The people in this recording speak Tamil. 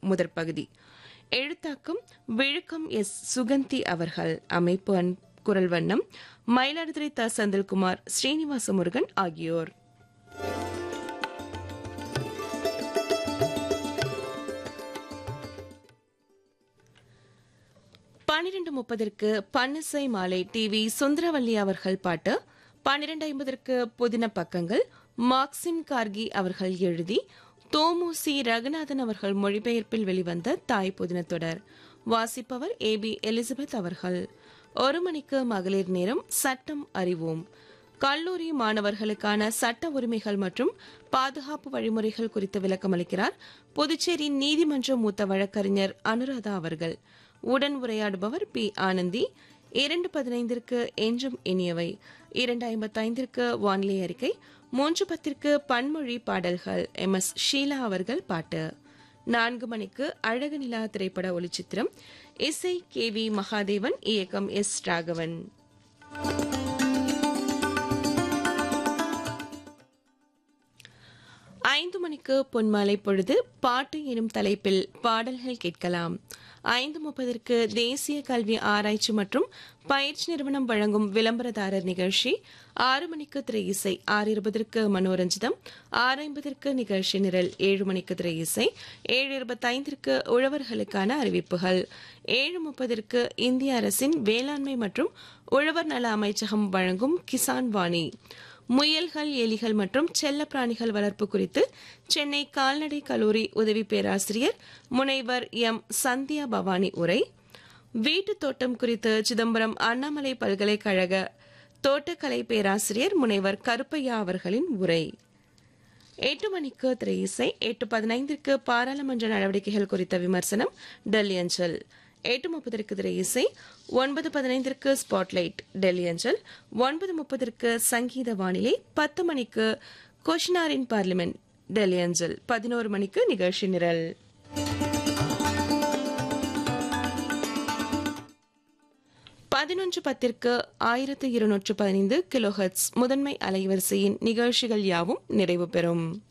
முதற் பகுதி எழுத்தாக்கம் விழுக்கம் எஸ் சுகந்தி அவர்கள் அமைப்பு அன் குரல் வண்ணம் மயிலாடுதுறை த செந்தில்குமார் ஸ்ரீனிவாச முருகன் ஆகியோர் பன்னிரண்டு முப்பதற்கு பன்னிசை மாலை டிவி சுந்தரவல்லி அவர்கள் பாட்டு பன்னிரண்டு ஐம்பதற்கு புதின பக்கங்கள் மார்க்சிம் கார்கி அவர்கள் எழுதி தோமு சி ரகுநாதன் அவர்கள் மொழிபெயர்ப்பில் வெளிவந்த தாய் புதின தொடர் வாசிப்பவர் ஏ பி எலிசபெத் அவர்கள் ஒரு மணிக்கு மகளிர் நேரம் சட்டம் அறிவோம் கல்லூரி மாணவர்களுக்கான சட்ட உரிமைகள் மற்றும் பாதுகாப்பு வழிமுறைகள் குறித்து விளக்கமளிக்கிறார் புதுச்சேரி நீதிமன்ற மூத்த வழக்கறிஞர் அனுராதா அவர்கள் உடன் உரையாடுபவர் பி ஆனந்தி இரண்டு பதினைந்திற்கு என்றும் இனியவை இரண்டு ஐம்பத்தைந்திற்கு வானிலை அறிக்கை மூன்று பத்திற்கு பன்மொழி பாடல்கள் எம் எஸ் ஷீலா அவர்கள் பாட்டு நான்கு மணிக்கு அழகு நிலா திரைப்பட ஒளிச்சித்திரம் இசை கே வி மகாதேவன் இயக்கம் எஸ் ராகவன் ஐந்து மணிக்கு பொன்மாலை பொழுது பாட்டு எனும் தலைப்பில் பாடல்கள் கேட்கலாம் ஐந்து முப்பதற்கு தேசிய கல்வி ஆராய்ச்சி மற்றும் பயிற்சி நிறுவனம் வழங்கும் விளம்பரதாரர் நிகழ்ச்சி ஆறு மணிக்கு திரை இசை ஆறு இருபதற்கு மனோரஞ்சிதம் ஆறு ஐம்பதற்கு நிகழ்ச்சி நிரல் ஏழு மணிக்கு திரை இசை ஏழு இருபத்தைந்திற்கு உழவர்களுக்கான அறிவிப்புகள் ஏழு முப்பதற்கு இந்திய அரசின் வேளாண்மை மற்றும் உழவர் நல அமைச்சகம் வழங்கும் கிசான் வாணி முயல்கள் எலிகள் மற்றும் செல்ல பிராணிகள் வளர்ப்பு குறித்து சென்னை கால்நடை கல்லூரி உதவி பேராசிரியர் முனைவர் எம் சந்தியா பவானி உரை வீட்டுத் தோட்டம் குறித்து சிதம்பரம் அண்ணாமலை பல்கலைக்கழக தோட்டக்கலை பேராசிரியர் முனைவர் கருப்பையா அவர்களின் உரை எட்டு மணிக்கு திரை இசை எட்டு பதினைந்திற்கு பாராளுமன்ற நடவடிக்கைகள் குறித்த விமர்சனம் டெல்லி அஞ்சல் எட்டு முப்பதற்கு திரை இசை ஒன்பது பதினைந்திற்கு ஸ்பாட்லைட் டெல்லி அஞ்சல் ஒன்பது முப்பதற்கு சங்கீத வானிலை பத்து மணிக்கு கொஷினாரின் பார்லிமெண்ட் டெல்லி அஞ்சல் பதினோரு மணிக்கு நிகழ்ச்சி நிரல் பதினொன்று பத்திற்கு ஆயிரத்து இருநூற்று பதினைந்து கிலோஹெட்ஸ் முதன்மை அலைவரிசையின் நிகழ்ச்சிகள் யாவும் நிறைவு பெறும்